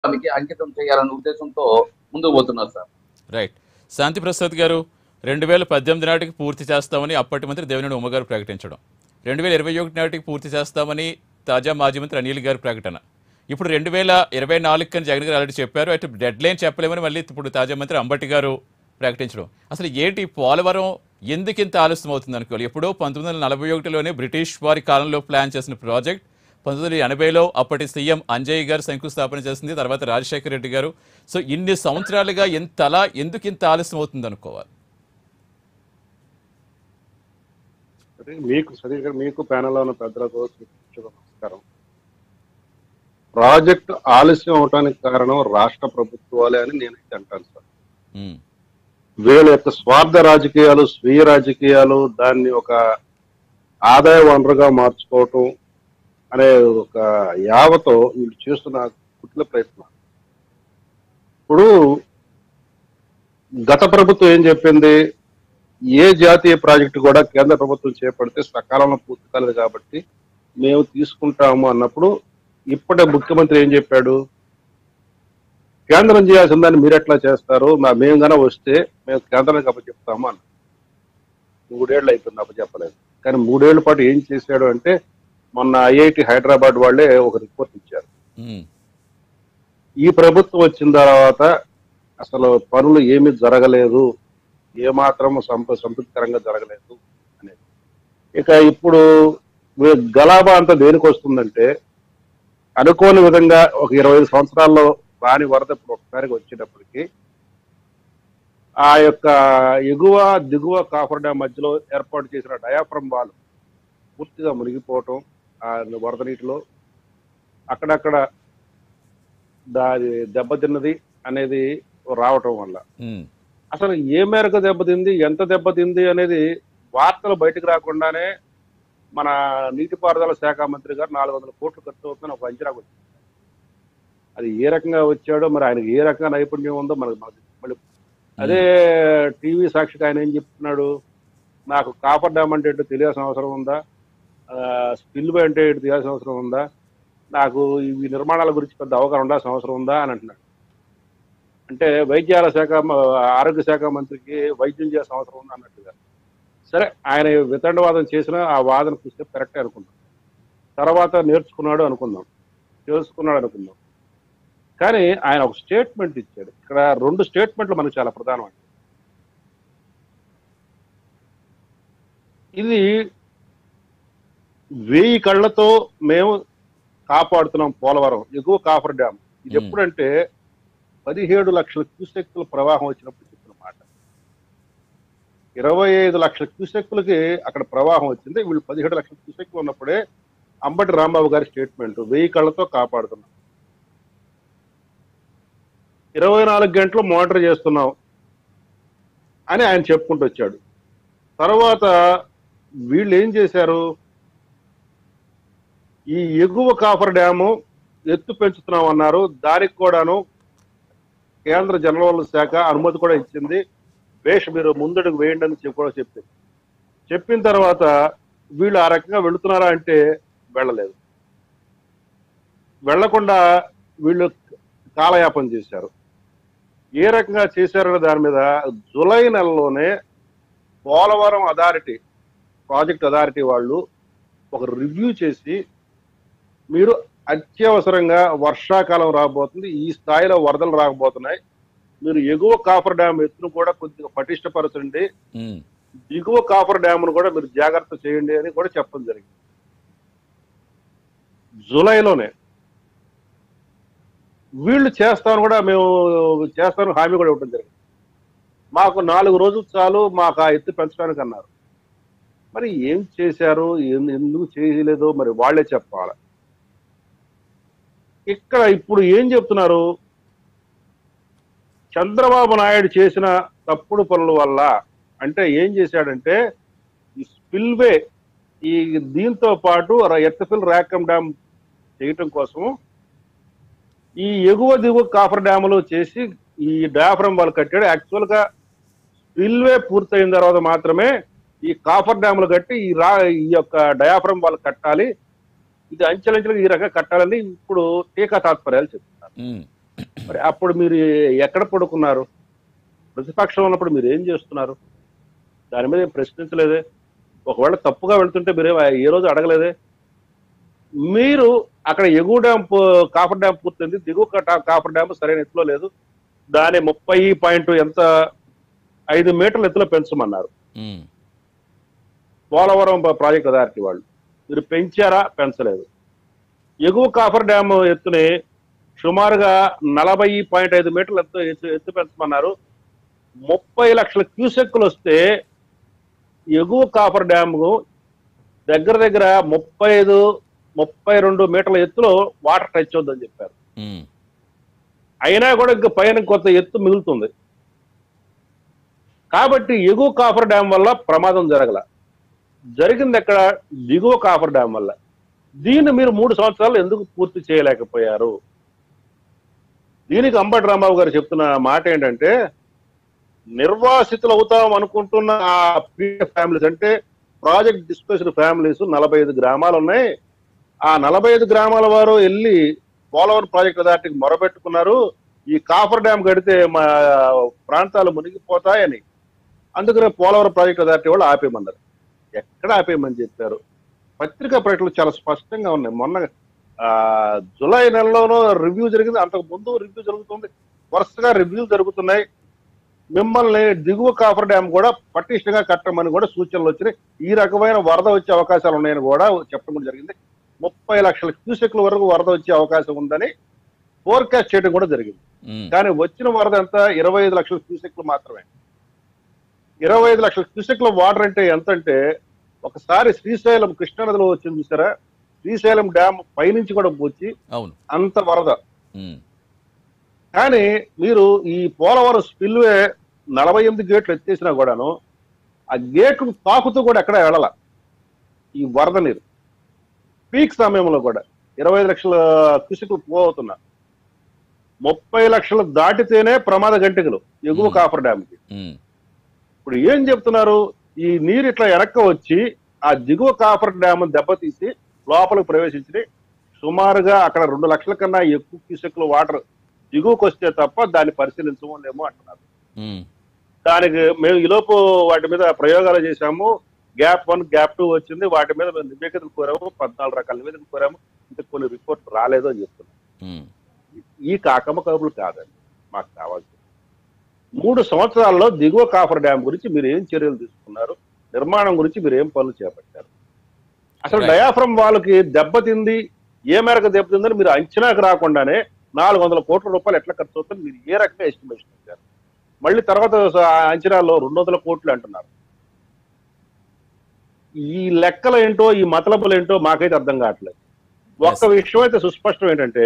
దానికి అంకితం చేయాలనే ఉద్దేశంతో ముందుకు పోతున్నారు సార్ రైట్ శాంతి ప్రసాద్ గారు రెండు వేల పద్దెనిమిది నాటికి పూర్తి చేస్తామని అప్పటి మంత్రి దేవినేని ఉమ్మ గారు ప్రకటించడం రెండు వేల ఇరవై ఒకటి నాటికి పూర్తి చేస్తామని తాజా మాజీ మంత్రి అనిల్ గారి ప్రకటన ఇప్పుడు రెండు వేల ఇరవై నాలుగు అని జగన్ గారు ఆల్రెడీ చెప్పారు అటు డెడ్ లైన్ చెప్పలేమని మళ్ళీ ఇప్పుడు తాజా మంత్రి అంబటి గారు ప్రకటించడం అసలు ఏంటి పోలవరం ఎందుకు ఇంత ఆలస్యం అవుతుంది అనుకోవాలి ఎప్పుడో పంతొమ్మిది వందల నలభై ఒకటిలోనే బ్రిటిష్ వారి కాలంలో ప్లాన్ చేసిన ప్రాజెక్ట్ పంతొమ్మిది వందల ఎనభైలో అప్పటి సీఎం అంజయ్ గారు శంకుస్థాపన చేసింది తర్వాత రాజశేఖర రెడ్డి గారు సో ఇన్ని సంవత్సరాలుగా ఎంతలా ఎందుకు ఇంత ఆలస్యం అవుతుంది అనుకోవాలి అంటే మీకు సతీష్ గారు మీకు ప్యానెల్లో ఉన్న పెద్దలకు శిక్షకు నమస్కారం ప్రాజెక్ట్ ఆలస్యం అవడానికి కారణం రాష్ట్ర ప్రభుత్వాలే అని నేనైతే అంటాను సార్ ఉమ్, వీళ్ళ యొక్క స్వార్థ రాజకీయాలు స్వీయ రాజకీయాలు దాన్ని ఒక ఆదాయ వనరుగా మార్చుకోవటం అనే ఒక యావతో వీళ్ళు చేస్తున్న కుట్ల ప్రయత్నం ఇప్పుడు గత ప్రభుత్వం ఏం చెప్పింది ఏ జాతీయ ప్రాజెక్టు కూడా కేంద్ర ప్రభుత్వం చేపడితే సకాలంలో పూర్తి కాలేదు కాబట్టి మేము తీసుకుంటాము అన్నప్పుడు ఇప్పటి ముఖ్యమంత్రి ఏం చెప్పాడు కేంద్రం చేయాల్సిన దాన్ని మీరు ఎట్లా చేస్తారు మా- మేము గన వస్తే మేము కేంద్రానికి అప్పచెప్తాము అన్న మూడేళ్ళు అయిపోయింది అప్పచెప్పలేదు కానీ మూడేళ్ల పాటు ఏం చేశాడు అంటే మొన్న ఐఐటి హైదరాబాద్ వాళ్ళే ఒక రిపోర్ట్ ఇచ్చారు ఉమ్, ఈ ప్రభుత్వం వచ్చిన తర్వాత అసలు పనులు ఏమీ జరగలేదు ఏమాత్రం సంప సంతృప్తికరంగా జరగలేదు అనేది ఇక ఇప్పుడు వీ- గలాబా అంతా దేనికి వస్తుందంటే అనుకోని విధంగా ఒక ఇరవై ఐదు సంవత్సరాల్లో రాని వరద ఇప్పుడు ఒకసారిగా వచ్చేటప్పటికి ఆ యొక్క ఎగువ దిగువ కాఫర్ డ్యామ్ మధ్యలో ఏర్పాటు చేసిన డయాఫ్రమ్ వాల్ పూర్తిగా మునిగిపోవటం ఆ వరద నీటిలో అక్కడక్కడ దాని దెబ్బతిన్నది అనేది రావటం వల్ల ఉమ్, అసలు ఏ మేరకు దెబ్బతింది ఎంత దెబ్బతింది అనేది వార్తలు బయటకు రాకుండానే మన నీటిపారుదల శాఖ మంత్రి గారు నాలుగు వందల కోట్లు ఖర్చు అవుతుందని ఒక అంచనాకు వచ్చింది అది ఏ రకంగా వచ్చాడో మరి ఆయనకి ఏ రకంగా నైపుణ్యం ఉందో మనకు మనకు మళ్ళీ అదే టీవీ సాక్షికి ఆయన ఏం చెప్తున్నాడు నాకు కాపర్ డ్యామ్ అంటే ఏంటో తెలియాల్సిన అవసరం ఉందా స్పిల్ అంటే ఏంటో తెలియాల్సిన అవసరం ఉందా నాకు ఈ నిర్మాణాల గురించి పెద్ద అవగాహన ఉండాల్సిన అవసరం ఉందా అని అంటున్నాడు అంటే వైద్యాల శాఖ మ- ఆరోగ్య శాఖ మంత్రికి వైద్యం చేయాల్సిన అవసరం ఉంది అన్నట్టుగా సరే ఆయన వితండవాదం చేసినా ఆ వాదన చూస్తే కరెక్టే అనుకుందాం తర్వాత నేర్చుకున్నాడు అనుకుందాం తెలుసుకున్నాడు అనుకుందాం కానీ ఆయన ఒక స్టేట్మెంట్ ఇచ్చాడు ఇక్కడ రెండు స్టేట్మెంట్లు మనకు చాలా ప్రధానమండి ఇది వెయ్యి కళ్ళతో మేము కాపాడుతున్నాం పోలవరం ఎగువ కాఫర్ డ్యామ్ ఇది మ్మ్. ఎప్పుడంటే పదిహేడు లక్షల క్యూసెక్కుల ప్రవాహం వచ్చినప్పుడు చెప్పిన మాట ఇరవై ఐదు లక్షల క్యూసెక్కులకి అక్కడ ప్రవాహం వచ్చింది వీళ్ళు పదిహేడు లక్షల క్యూసెక్కులు ఉన్నప్పుడే అంబటి రాంబాబు గారి స్టేట్మెంట్ వెయ్యి కళ్ళతో కాపాడుతున్నాం ఇరవై నాలుగు గంటలు మానిటర్ చేస్తున్నాం అని ఆయన చెప్పుకుంటూ వచ్చాడు తర్వాత వీళ్ళు ఏం చేశారు ఈ ఎగువ కాఫర్ డ్యాము ఎత్తు పెంచుతున్నాం అన్నారు దానికి కూడాను కేంద్ర జలవనరుల శాఖ అనుమతి కూడా ఇచ్చింది వేష్ మీరు ముందడుగు వేయండి అని చెప్పి కూడా చెప్పింది చెప్పిన తర్వాత వీళ్ళు ఆ రకంగా వెళుతున్నారా అంటే వెళ్ళలేదు వెళ్లకుండా వీళ్ళు కాలయాపన చేశారు ఏ రకంగా చేశారనే దాని మీద జులై నెలలోనే పోలవరం అథారిటీ ప్రాజెక్ట్ అథారిటీ వాళ్ళు ఒక రివ్యూ చేసి మీరు అత్యవసరంగా వర్షాకాలం రాబోతుంది ఈ స్థాయిలో వరదలు రాకపోతున్నాయి మీరు ఎగువ కాఫర్ డ్యామ్ ఎత్తును కూడా కొద్దిగా పటిష్టపరచండి ఉమ్, దిగువ కాఫర్ డ్యామ్ను కూడా మీరు జాగ్రత్త చేయండి అని కూడా చెప్పడం జరిగింది జూలైలోనే వీళ్ళు చేస్తాను కూడా మేము చేస్తాను హామీ కూడా ఇవ్వడం జరిగింది మాకు నాలుగు రోజులు చాలు మాకు ఆ ఎత్తు పెంచడానికి అన్నారు మరి ఏం చేశారు ఎన్- ఎందుకు చేయలేదో మరి వాళ్ళే చెప్పాలి ఇక్కడ ఇప్పుడు ఏం చెప్తున్నారు చంద్రబాబు నాయుడు చేసిన తప్పుడు పనుల వల్ల అంటే ఏం చేశాడంటే ఈ స్పిల్వే ఈ దీంతో పాటు ఎత్తఫిల్ ర్యాకమ్ డ్యామ్ చేయటం కోసం ఈ ఎగువ దిగువ కాఫర్ డ్యాములు చేసి ఈ డయాఫ్రమ్ వాళ్ళు కట్టాడు యాక్చువల్ గా స్పిల్వే పూర్తయిన తర్వాత మాత్రమే ఈ కాఫర్ డ్యాములు కట్టి ఈ రా ఈ యొక్క డయాఫ్రమ్ వాళ్ళు కట్టాలి ఇది అంచెలంచెలుగా ఈ రకంగా కట్టాలని ఇప్పుడు టీకా తాత్పర్యాలు చెప్తున్నారు ఉమ్, మరి అప్పుడు మీరు ఎక్కడ పడుకున్నారు ప్రతిపక్షం ఉన్నప్పుడు మీరు ఏం చేస్తున్నారు దాని మీద ఏం ప్రశ్నించలేదే ఒకవేళ తప్పుగా వెళ్తుంటే మీరేం ఏ రోజు అడగలేదే మీరు అక్కడ ఎగువ డ్యామ్ పూ- కాఫర్ డ్యామ్ పూర్తయింది దిగువ కట- కాఫర్ డ్యామ్ సరైన ఎత్తులో లేదు దాని ముప్పై పాయింట్ ఎంత ఐదు మీటర్ల ఎత్తులో పెంచమన్నారు ఉమ్, పోలవరం ప- ప్రాజెక్ట్ అథారిటీ వాళ్ళు మీరు పెంచారా పెంచలేదు ఎగువ కాఫర్ డ్యామ్ ఎత్తుని సుమారుగా నలభై పాయింట్ ఐదు మీటర్ల ఎత్తు ఎత్తు- ఎత్తు పెంచమన్నారు ముప్పై లక్షల క్యూసెక్కులు వస్తే ఎగువ కాఫర్ డ్యామ్ దగ్గర దగ్గర ముప్పై ఐదు ముప్పై రెండు మీటర్ల ఎత్తులో వాటర్ టచ్ అవుతుందని చెప్పారు ఉమ్, అయినా కూడా ఇంకా పైన కొంత ఎత్తు మిగులుతుంది కాబట్టి ఎగువ కాఫర్ డ్యామ్ వల్ల ప్రమాదం జరగల జరిగింది ఎక్కడ దిగువ కాఫర్ డ్యామ్ వల్ల దీన్ని మీరు మూడు సంవత్సరాలు ఎందుకు పూర్తి చేయలేకపోయారు దీనికి అంబటి రాంబాబు గారు చెప్తున్న మాట ఏంటంటే నిర్వాసితులు అవుతాం అనుకుంటున్న ఆ ఫ్యామిలీస్ అంటే ప్రాజెక్ట్ డిస్ప్లేస్డ్ ఫ్యామిలీస్ నలభై ఐదు గ్రామాలు ఉన్నాయి ఆ నలభై ఐదు గ్రామాల వారు వెళ్ళి పోలవరం ప్రాజెక్ట్ అథారిటీకి మొరబెట్టుకున్నారు ఈ కాఫర్ డ్యామ్ కడితే మా ప్రాంతాలు మునిగిపోతాయని అందుకనే పోలవరం ప్రాజెక్ట్ అథారిటీ వాళ్ళు ఆపేయమన్నారు ఎక్కడ ఆపేయమని చెప్పారు పత్రికా ప్రకటనలు చాలా స్పష్టంగా ఉన్నాయి మొన్న ఆ, జూలై నెలలోనూ రివ్యూ జరిగింది అంతకు ముందు రివ్యూ జరుగుతుంది వరుసగా రివ్యూలు జరుగుతున్నాయి మిమ్మల్ని దిగువ కాఫర్ డ్యామ్ కూడా పటిష్టంగా కట్టమని కూడా సూచనలు వచ్చినాయి ఈ రకమైన వరద వచ్చే అవకాశాలు ఉన్నాయని కూడా చెప్పడం కూడా జరిగింది ముప్పై లక్షల క్యూసెక్ల వరకు వరద వచ్చే అవకాశం ఉందని ఫోర్కాస్ట్ చేయడం కూడా జరిగింది ఉమ్, కానీ వచ్చిన వరద ఎంత ఇరవై ఐదు లక్షల క్యూసెక్లు మాత్రమే ఇరవై ఐదు లక్షల క్యూసెక్ల వాటర్ అంటే ఎంత అంటే ఒకసారి శ్రీశైలం కృష్ణానదిలో వచ్చింది చూసారా శ్రీశైలం డ్యామ్ పైనుంచి కూడా వచ్చి అవును అంత వరద ఉమ్, కానీ మీరు ఈ పోలవరం స్పిల్వే నలభై ఎనిమిది గేట్లు ఎత్తేసినా కూడాను ఆ గేట్లు తాకుతూ కూడా ఎక్కడ వెళ్ళాల ఈ వరద నీరు పీక్ సమయంలో కూడా ఇరవై ఐదు లక్షల క్యూసెక్లు పోతున్నా ముప్పై లక్షలు దాటితేనే ప్రమాద గంటికలు ఎగువ Hmm. కాఫర్ డ్యామ్కి ఉమ్, ఇప్పుడు ఏం చెప్తున్నారు ఈ నీరు ఇట్లా వెనక్క వచ్చి ఆ దిగువ కాఫర్ డ్యామ్ దెబ్బతీసి లోపలికి ప్రవేశించి సుమారుగా అక్కడ రెండు లక్షల కన్నా ఎక్కువ క్యూసెక్లు వాటర్ దిగువకు వస్తే తప్ప దాన్ని పరిశీలించమేమో అంటున్నారు ఉమ్, దానికి మేము ఈలోపు వాటి మీద ప్రయోగాలు చేశాము గ్యాప్ వన్ గ్యాప్ టూ వచ్చింది వాటి మీద మేము నివేదికలు కోరాము పద్నాలుగు రకాల నివేదికలు కోరాము ఇంకా కొన్ని రిపోర్ట్ రాలేదు అని చెప్తున్నాం ఉమ్, ఈ కాకమ్మ కబులు కాదండి మాకు కావాల్సింది మూడు సంవత్సరాల్లో దిగువ కాఫర్ డ్యామ్ గురించి మీరు ఏం చర్యలు తీసుకున్నారు నిర్మాణం గురించి మీరు ఏం పనులు చేపట్టారు అసలు Right. డయాఫ్రమ్ వాళ్ళకి దెబ్బతింది ఏ మేరకు దెబ్బతిందని మీరు అంచనాకు రాకుండానే నాలుగు వందల కోట్ల రూపాయలు ఎట్లా ఖర్చు అవుతుంది మీరు ఏ రకంగా ఎస్టిమేషన్ ఇచ్చారు మళ్ళీ తర్వాత ఆ అంచనాల్లో రెండు వందల కోట్లు అంటున్నారు ఈ లెక్కలు ఏంటో ఈ మతలబులు ఏంటో మాకైతే అర్థం కావట్లేదు ఒక్క విషయం అయితే సుస్పష్టం ఏంటంటే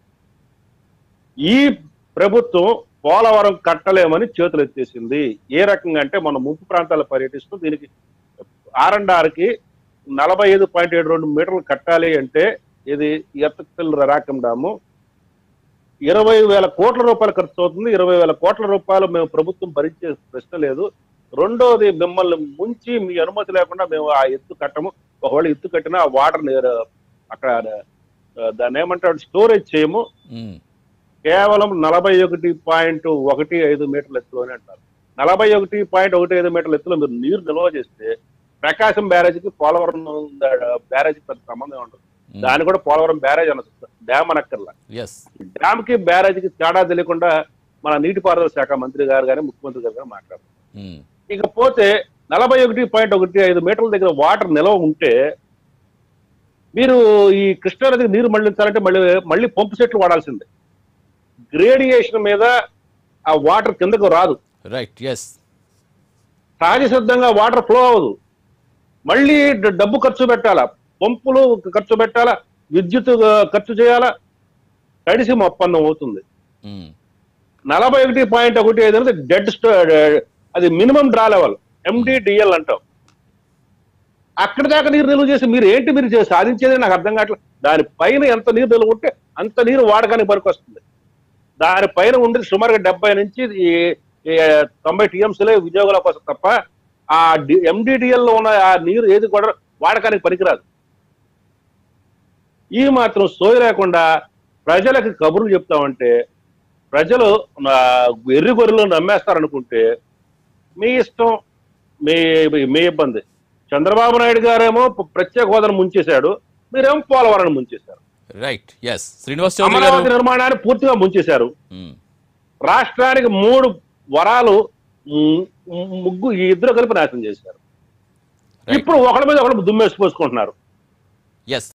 ఈ ప్రభుత్వం పోలవరం కట్టలేమని చేతులు ఎత్తేసింది ఏ రకంగా అంటే మన ముంపు ప్రాంతాలు పర్యటిస్తూ దీనికి ఆర్ అండ్ ఆర్కి నలభై ఐదు పాయింట్ ఏడు రెండు మీటర్లు కట్టాలి అంటే ఇది ఎత్తపిల్ రాకం డాము ఇరవై వేల కోట్ల రూపాయలు ఖర్చు అవుతుంది ఇరవై వేల కోట్ల రూపాయలు మేము ప్రభుత్వం భరించే ప్రశ్న లేదు రెండోది మిమ్మల్ని ముంచి మీ అనుమతి లేకుండా మేము ఆ ఎత్తు కట్టము ఒకవేళ ఎత్తు కట్టినా ఆ వాటర్ అక్కడ ఆ, దాన్ని ఏమంటాడు స్టోరేజ్ చేయము ఉమ్, కేవలం నలభై ఒకటి పాయింట్ ఒకటి ఐదు మీటర్ల ఎత్తులోనే అంటారు నలభై ఒకటి పాయింట్ ఒకటి ఐదు మీటర్ల ఎత్తులో మీరు నీరు నిల్వ చేస్తే ప్రకాశం బ్యారేజ్కి పోలవరం బ్యారేజ్ పెద్ద సంబంధం ఉంటుంది ఉమ్, దాని కూడా పోలవరం బ్యారేజ్ అనొచ్చు డ్యామ్ అనక్కర్లా ఎస్ డ్యామ్ కి బ్యారేజ్ కి తేడా తెలియకుండా మన నీటిపారుదల శాఖ మంత్రి గారు కానీ ముఖ్యమంత్రి గారు కానీ మాట్లాడారు ఉమ్, ఇకపోతే నలభై ఒకటి పాయింట్ ఒకటి ఐదు మీటర్ల దగ్గర వాటర్ నిల్వ ఉంటే మీరు ఈ కృష్ణానదికి నీరు మళ్లించాలంటే మళ్ళీ మళ్ళీ పంపు సెట్లు వాడాల్సిందే గ్రేడియేషన్ మీద ఆ వాటర్ కిందకు రాదు రైట్ ఎస్ సహజ సిద్ధంగా వాటర్ ఫ్లో అవ్వదు మళ్ళీ డ- డబ్బు ఖర్చు పెట్టాలా పంపులు ఖర్చు పెట్టాలా విద్యుత్ ఆ, ఖర్చు చేయాలా తడిసి ఒప్పందం అవుతుంది ఉమ్, నలభై ఒకటి పాయింట్ ఒకటి ఐదు అనేది డెడ్ స్టో అది మినిమం డ్రా లెవెల్ ఎండిడిఎల్ అంటాం అక్కడి దాకా నీరు నిల్వ చేసి మీరు ఏంటి మీరు చేసి సాధించేది నాకు అర్థం కావట్లేదు దాని పైన ఎంత నీరు నిల్వ ఉంటే అంత నీరు వాడకానికి పనికొస్తుంది దాని పైన ఉండి సుమారుగా డెబ్బై నుంచి ఈ ఈ తొంభై టీఎంసీలే వినియోగాల కోసం తప్ప ఆ ఎండిడిఎల్ లో ఉన్న ఆ నీరు ఏది కూడా వాడకానికి పనికిరాదు ఈ మాత్రం సోయి లేకుండా ప్రజలకు కబుర్లు చెప్తామంటే ప్రజలు నా ఎర్రి గొర్రెలు నమ్మేస్తారనుకుంటే మీ ఇష్టం మీ మీ ఇబ్బంది చంద్రబాబు నాయుడు గారేమో ప్రత్యేక హోదాను ముంచేశాడు మీరేమో పోలవరాన్ని ముంచేశారు రైట్ ఎస్ శ్రీనివాస్ చౌదరి గారు అమరావతి నిర్మాణాన్ని పూర్తిగా ముంచేశారు మ్మ్. రాష్ట్రానికి మూడు వరాలు ము- ముగ్గు ఈ ఇద్దరు కలిపి నాశనం చేశారు Right. ఇప్పుడు ఒకళ్ళ మీద ఒకళ్ళు దుమ్మేసి పోసుకుంటున్నారు ఎస్